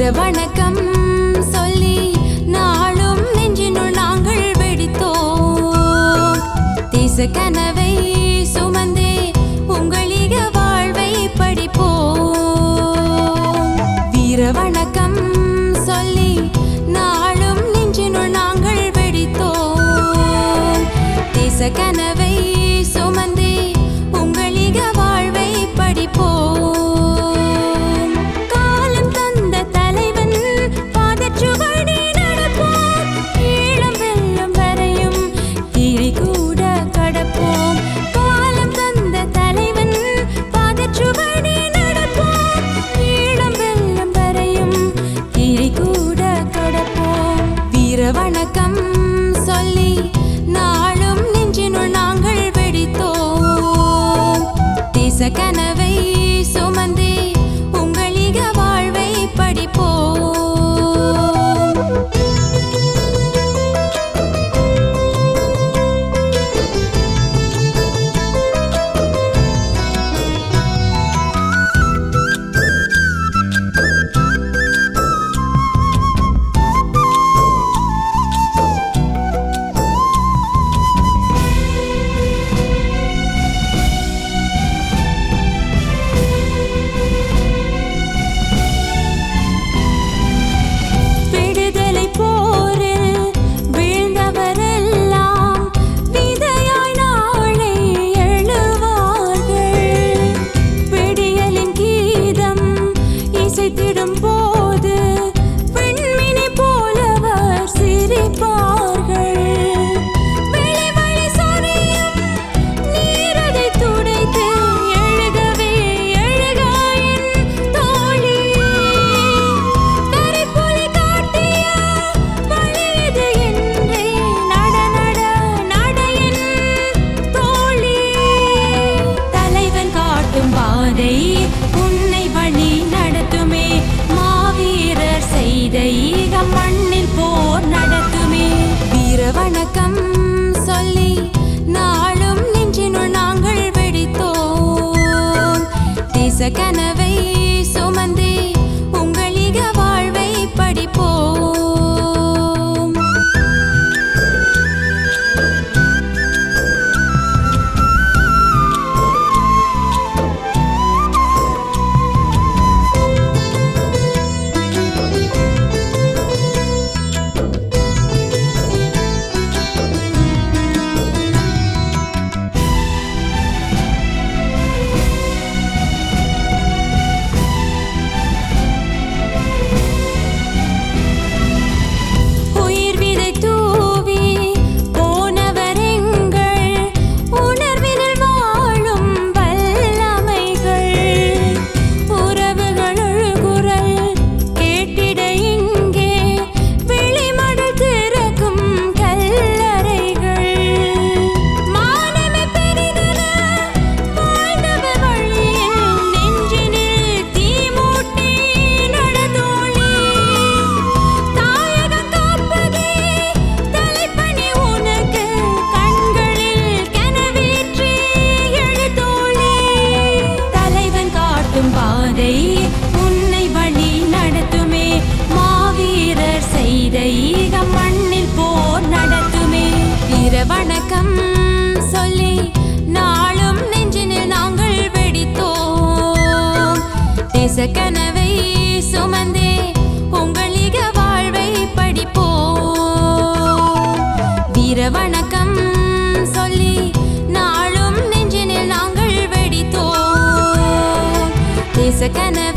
வணக்கம் சொல்லி நாளும் நெஞ்சினுள் நாங்கள் வெடித்தோம் தேச கனவை சுமந்தே உங்களீக வாழ்வை படிப்போம் வீர வணக்கம் சொல்லி நாளும் நெஞ்சினுள் நாங்கள் வெடித்தோம் தேச கனவை சுமந்தே உங்களீக வாழ்வை படிப்போம் காலம் தந்த தலைவன் பாதச்சுவடி நடப்போம் ஈழம் வெல்லும் வரையும் தீயை கூட கடப்போம் காலம் தந்த தலைவன் பாதச்சுவடி நடப்போம் ஈழம் வெல்லும் வரையும் தீயை கூட கடப்போம் வீர வணக்கம் சொல்லி நாளும் நெஞ்சினுள் நாங்கள் வெடித்தோம் தேச கனவை சுமந்தே உங்களீக வாழ்வை படிப்போம் விடுதலை போரில் வீழ்ந்தவரெல்லாம் விதையாய் நாளை எழுவார்கள் விடியலின் கீதம் இசைத்திடும் போது விண்மினி போலவர் சிரிப்பார்கள் வெளிவழி சொரியும் நீரதை துடைத்து எழுகவே எழுக என் தோழி கரைப்புலி காட்டிய வழியது என்றே நட நட நட என் தோழி தலைவன் காட்டும் பாதை உன்னை வழி நடத்துமே மாவீரர் செய்த ஈகம் மண்ணில் போர் நடத்துமே வீர வணக்கம் சொல்லி நாளும் நெஞ்சினுள் நாங்கள் வெடித்தோம் தேச கனவை சுமந்தே உங்களீக வாழ்வை படிப்போம் உயிர் விதை தூவி போனவர் எங்கள் உணர்வினில் வாழும் வல்லமைகள் உறவுகள் குரல் கேட்டிட இங்கே விழிமடல் திறக்கும் கல்லறைகள் மானமே பெரிதென வாழ்ந்தவர் வழியில் நெஞ்சினில் தீமூட்டி நடதோழி தாயகம் காப்பதே தலைப்பணி உனக்கு கண்களில் கனவேற்றி எழுதோழி தலைவன் காட்டும் பாதை உன்னை வழி நடத்துமே மாவீரர் செய்த ஈகம் மண்ணில் போர் நடத்துமே வீர வணக்கம் சொல்லி நாளும் நெஞ்சினில் நாங்கள் வெடித்தோம் தேச கனவை சுமந்தே உங்களீக வாழ்வை படிப்போம் வீர வணக்கம் சொல்லி நாளும் நெஞ்சினில் நாங்கள் வெடித்தோம் தேச கனவை